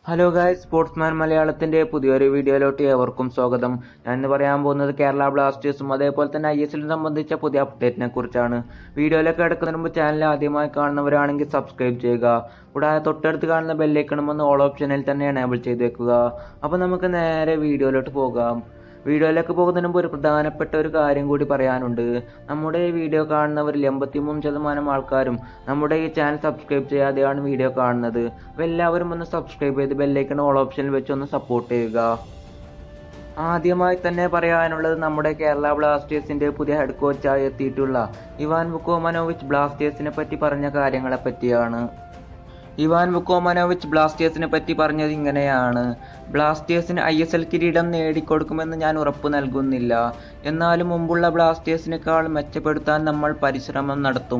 hello guys sportsman മലയാളത്തിന്റെ പുതിയൊരു വീഡിയോയിലോട്ട് ഏവർക്കും സ്വാഗതം ഞാൻ ഇന്ന് പറയാൻ പോകുന്നത് കേരള ബ്ലാസ്റ്റേഴ്സും അതേപോലെ തന്നെ ഐ എസ് എല്ലിനെ സംബന്ധിച്ച പുതിയ അപ്ഡേറ്റിനെ കുറിച്ചാണ് വീഡിയോയിലേക്ക് കിടക്കുന്നതിന് മുമ്പ് ചാനൽ ആദ്യമായി കാണുന്നവരാണെങ്കിൽ സബ്സ്ക്രൈബ് ചെയ്യുക കൂടാതെ തൊട്ടടുത്ത് കാണുന്ന ബെല്ലൈക്കണം ഒന്ന് ഓൾ ഓപ്ഷനിൽ തന്നെ എനേബിൾ ചെയ്ത് വെക്കുക അപ്പോൾ നമുക്ക് നേരെ വീഡിയോയിലോട്ട് പോകാം വീഡിയോയിലേക്ക് പോകുന്നതിന് മുമ്പ് ഒരു പ്രധാനപ്പെട്ട ഒരു കാര്യം കൂടി പറയാനുണ്ട് നമ്മുടെ ഈ വീഡിയോ കാണുന്നവരിൽ എൺപത്തിമൂന്ന് ശതമാനം ആൾക്കാരും നമ്മുടെ ഈ ചാനൽ സബ്സ്ക്രൈബ് ചെയ്യാതെയാണ് വീഡിയോ കാണുന്നത് അപ്പോൾ എല്ലാവരും ഒന്ന് സബ്സ്ക്രൈബ് ചെയ്ത് ബെല്ലൈക്കൺ ഓൾ ഓപ്ഷനിൽ വെച്ച് ഒന്ന് സപ്പോർട്ട് ചെയ്യുക ആദ്യമായി തന്നെ പറയാനുള്ളത് നമ്മുടെ കേരള ബ്ലാസ്റ്റേഴ്സിന്റെ പുതിയ ഹെഡ് കോച്ചായി എത്തിയിട്ടുള്ള ഇവാൻ വുക്കോമനോവിച്ച് ബ്ലാസ്റ്റേഴ്സിനെ പറ്റി പറഞ്ഞ കാര്യങ്ങളെ പറ്റിയാണ് ഇവാൻ വുക്കോമനോവിച്ച് ബ്ലാസ്റ്റേഴ്സിനെ പറ്റി പറഞ്ഞത് ഇങ്ങനെയാണ് ബ്ലാസ്റ്റേഴ്സിന് ഐ എസ് എൽ കിരീടം നേടിക്കൊടുക്കുമെന്ന് ഞാൻ ഉറപ്പു നൽകുന്നില്ല എന്നാലും മുമ്പുള്ള ബ്ലാസ്റ്റേഴ്സിനേക്കാൾ മെച്ചപ്പെടുത്താൻ നമ്മൾ പരിശ്രമം നടത്തും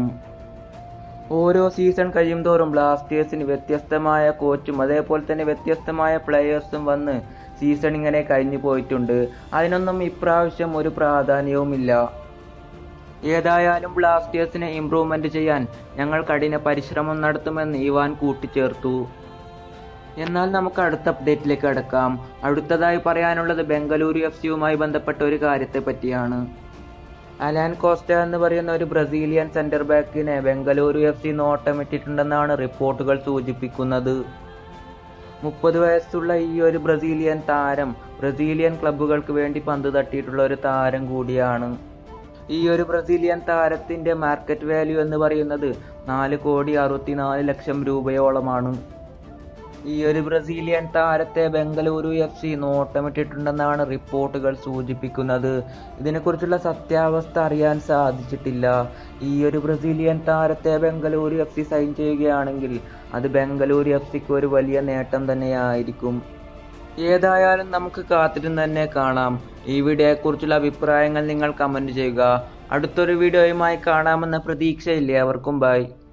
ഓരോ സീസൺ കഴിയുന്തോറും ബ്ലാസ്റ്റേഴ്സിന് വ്യത്യസ്തമായ കോച്ചും അതേപോലെ തന്നെ വ്യത്യസ്തമായ പ്ലെയേഴ്സും വന്ന് സീസൺ ഇങ്ങനെ കഴിഞ്ഞു പോയിട്ടുണ്ട് അതിനൊന്നും ഇപ്രാവശ്യം ഒരു പ്രാധാന്യവുമില്ല ഏതായാലും ബ്ലാസ്റ്റേഴ്സിനെ ഇംപ്രൂവ്മെന്റ് ചെയ്യാൻ ഞങ്ങൾ കഠിന പരിശ്രമം നടത്തുമെന്ന് ഇവാൻ കൂട്ടിച്ചേർത്തു എന്നാൽ നമുക്ക് അടുത്ത അപ്ഡേറ്റിലേക്ക് കടക്കാം അടുത്തതായി പറയാനുള്ളത് ബംഗളൂരു എഫ് സിയുമായി ബന്ധപ്പെട്ട ഒരു കാര്യത്തെ പറ്റിയാണ് അലാൻ കോസ്റ്റ എന്ന് പറയുന്ന ഒരു ബ്രസീലിയൻ സെന്റർ ബാക്കിനെ ബംഗളൂരു എഫ് സി നോട്ടമിട്ടിട്ടുണ്ടെന്നാണ് റിപ്പോർട്ടുകൾ സൂചിപ്പിക്കുന്നത് മുപ്പത് വയസ്സുള്ള ഈ ഒരു ബ്രസീലിയൻ താരം ബ്രസീലിയൻ ക്ലബ്ബുകൾക്ക് വേണ്ടി പന്ത് തട്ടിയിട്ടുള്ള ഒരു താരം കൂടിയാണ് ഈ ഒരു ബ്രസീലിയൻ താരത്തിന്റെ മാർക്കറ്റ് വാല്യൂ എന്ന് പറയുന്നത് നാല് കോടി അറുപത്തിനാല് ലക്ഷം രൂപയോളമാണ് ഈ ഒരു ബ്രസീലിയൻ താരത്തെ ബംഗളൂരു എഫ് സി നോട്ടമിട്ടിട്ടുണ്ടെന്നാണ് റിപ്പോർട്ടുകൾ സൂചിപ്പിക്കുന്നത് ഇതിനെക്കുറിച്ചുള്ള സത്യാവസ്ഥ അറിയാൻ സാധിച്ചിട്ടില്ല ഈ ഒരു ബ്രസീലിയൻ താരത്തെ ബംഗളൂരു എഫ് സി സൈൻ ചെയ്യുകയാണെങ്കിൽ അത് ബംഗളൂരു എഫ് സിക്ക് ഒരു വലിയ നേട്ടം തന്നെയായിരിക്കും ഏതായാലും നമുക്ക് കാത്തിരുന്ന് തന്നെ കാണാം ഈ വീഡിയോയെക്കുറിച്ചുള്ള അഭിപ്രായങ്ങൾ നിങ്ങൾ കമന്റ് ചെയ്യുക അടുത്തൊരു വീഡിയോയുമായി കാണാമെന്ന പ്രതീക്ഷയില്ലേ അവർക്കും ബൈ